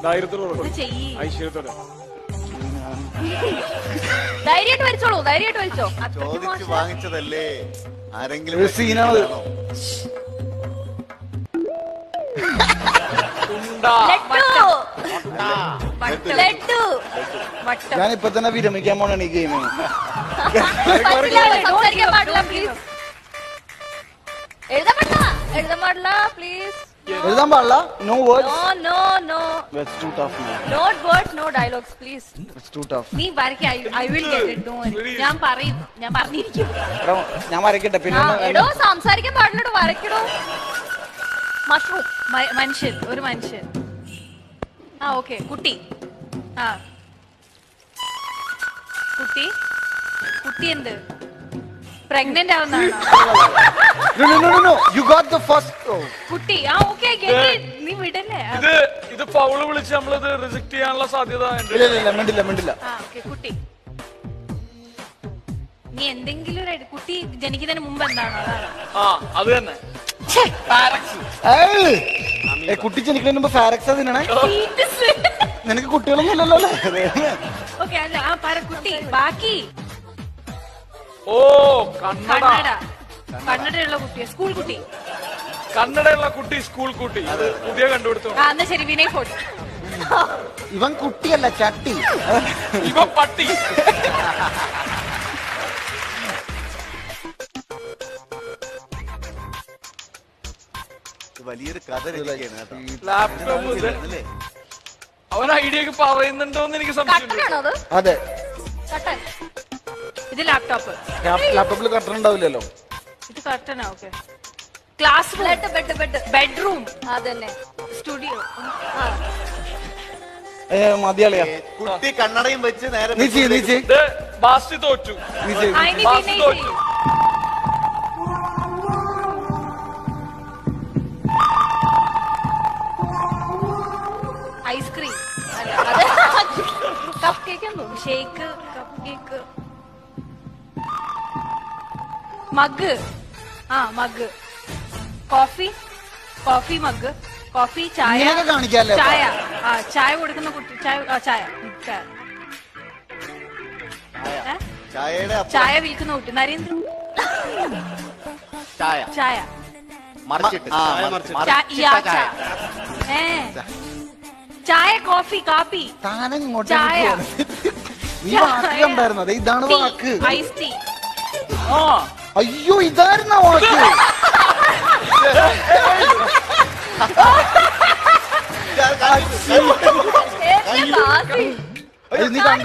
ധൈര്യത്തോടെ ഇത് ചെയ്യ് ഐശ്വര്യത്തോടെ ധൈര്യമായിട്ട് വലിച്ചോളൂ ധൈര്യമായിട്ട് വലിച്ചോ അത്രയ്ക്ക് ചോദിച്ചു മോശം. വാങ്ങിച്ചതല്ലേ ആരെങ്കിലും ഒരു സീനാണ് ആണോ? ലഡ്ഡു ലഡ്ഡു വട്ടം ഞാൻ ഇപ്പൊ തന്നെ വിരമിക്കാൻ പോണാണ് ഈ ഗെയിം പറ്റില്ല, സംസാരിക്കാൻ പാടില്ല പ്ലീസ് എഴുതാൻ പാടില്ല എഴുതാൻ പാടില്ല പ്ലീസ് എഴുതാൻ പാടില്ല no words no no no it's too tough not words no dialogues please it's too tough നീ വരയ്ക്ക ഐ വിൽ ഗെറ്റ് ഇറ്റ് ഡോ ഞാൻ പറയും ഞാൻ പറഞ്ഞിരിക്കും ഞാൻ വരയ്ക്കട്ടെ പിന്നെ ആ, ഒന്ന് എടോ സംസാരിക്കാൻ പാടില്ലടോ വരയ്ക്കടോ മഷ്റൂം മനുഷ്യൻ ഒരു മനുഷ്യൻ ആ ഓക്കെ കുട്ടി ആ കുട്ടി കുട്ടി എന്ത് പ്രഗ്നന്റ് ആവുന്നതാണോ No, no, no, no, no. You got the first. Oh. കുട്ടി ആ ഓക്കെ നീ വിടല്ലേ ആ, ഇത് ഇത് ഫൗള് വിളിച്ച് നമ്മളിത് റിജക്ട് ചെയ്യാനുള്ള സാധ്യത ഉണ്ട് ഇല്ല ഇല്ല ഇല്ല മിണ്ടില്ല മിണ്ടില്ല ആ ഓക്കെ കുട്ടി നീ എന്തെങ്കിലും ഒരു കുട്ടി ജനിക്കുന്നതിന് മുമ്പ് എന്താണോ അതാണ് ആ അത് തന്നെ പാരക്സ് ഏയ്! ഏ, കുട്ടി ജനിക്കുന്നതിന് മുമ്പ് ഫാരക്സ് തിന്നണേ നിനക്ക് കുട്ടികളൊന്നും ഇല്ലല്ലോ അല്ലേ ഓക്കെ അല്ല ആ പറ കുട്ടി ബാക്കി ഓ കന്നഡ കന്നഡ കന്നഡയുള്ള കുട്ടിയെ സ്കൂൾ കുട്ടി കന്നഡയുള്ള കുട്ടി സ്കൂൾ കുട്ടി അത് പുതിയ കണ്ടുപിടുത്തം ആ എന്നാ ശരി വിനയ് ഫോർട്ട് ഇവൻ കുട്ടിയല്ല ചട്ടി ഇവ പട്ടി ഇത് വലിയൊരു കഥ രചിക്കുകയാണ് കേട്ടോ. ലാപ്ടോപ്പ് ഇത് അല്ലേ? അവൻ ഐഡിയ ഒക്കെ പറയുന്നുണ്ടോന്ന് എനിക്ക് സംശയമുണ്ട് കട്ടനാണോ അത് അതെ കട്ടൻ ഇത് ലാപ്ടോപ്പ് ലാപ്ടോപ്പിൽ കട്ടൺ ഉണ്ടാവില്ലല്ലോ ഇത് കട്ടനാ okay class bed bed bed bedroom അതന്നെ സ്റ്റുഡിയോ ഏ, മതിയാളിയാ ഏ, കുട്ടി കണ്ണടയും വെച്ച് നേരെ നീ ചെയ്യ് നീ ചെയ്യ് ഇത് ബാസ്റ്റി തോറ്റു നീ ചെയ്യ് അതിന് ബാസ് വിനയ് തോറ്റു. ചെയ്യും ഐസ്ക്രീം അല്ല അത് cup cake shake cup cake mug ആ mug coffee coffee mug coffee ചായ ഇങ്ങനെയൊക്കെ കാണിക്കാല്ലേ അപ്പൊ? ചായ ആ ചായ കൊടുക്കുന്ന കുട്ടി ചായ ആ ചായ ഉം, ചായ ഏ? ചായയുടെ അപ്പുറം ചായ വിൽക്കുന്ന കുട്ടി നരേന്ദ്ര ചായ ചായ മറിച്ചിട്ട് ആ, മറിച്ചിട്ട്. ചാ- യാ, ചായ. ഏ ചായ കോഫി കാപ്പി താനെ ഇങ്ങോട്ട് ചായ. നീ വാക്ക് ഉണ്ടായിരുന്നു അതെ ഇതാണ് ടീ, വാക്ക് ഐസ് ടീ ആ അയ്യോ ഇതായിരുന്ന വാക്ക് അത് നീ കണ്ട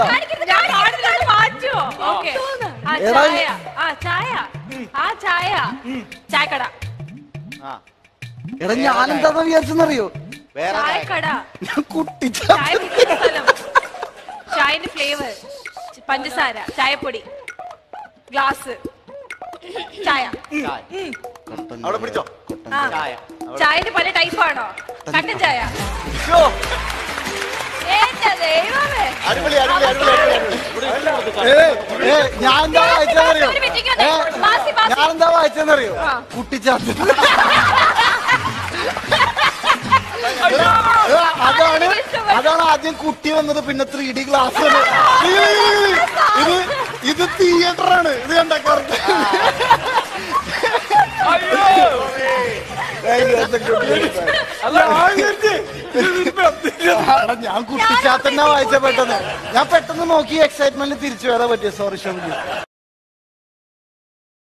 ഓക്കെ ആ എടാ, ചായ ആ ചായ ആ ചായ ചായക്കട ആ, എടാ ഞാൻ എന്താന്ന് വിചാരിച്ചെന്നറിയോ വേറെ ചായ. ചായക്കട ഞാൻ കുട്ടി ചായ വിൽക്കുന്ന സ്ഥലം ചായന്റെ ഫ്ലേവർ പഞ്ചസാര ചായപ്പൊടി ഗ്ലാസ് ചായ ചായ. അവിടെ പിടിച്ചോ ആ ചായ ചായന്റെ പല ടൈപ്പാണോ കട്ടൻ ചായ ശ്ശോ, എന്റെ ദൈവമേ അടിപൊളി അടിപൊളി അടിപൊളി അടിപൊളി ഏ, ഏ, ഞാൻ എന്താ വായിച്ചെന്നറിയോ ഒരു മിനിറ്റ് ഏ, ഇങ്ങോട്ട്. ബാസി, ബാസി. ഞാൻ എന്താ വായിച്ചെന്നറിയോ ആ. കുട്ടിച്ചാത്ത അതാണ് അതാണ് ആദ്യം കുട്ടി വന്നത് പിന്നെ ത്രീ ഡി ഗ്ലാസ് ഇത് ഇത് തിയേറ്ററാണ് ഇത് കണ്ട കറക്റ്റ് അയ്യോ അല്ല ഞാൻ കുട്ടിച്ചാത്തന്നെ വായിച്ച പെട്ടെന്ന് ഞാൻ പെട്ടെന്ന് നോക്കി എക്സൈറ്റ്മെന്റ് തിരിച്ചു വരാൻ പറ്റിയ സോറി ക്ഷമിക്കും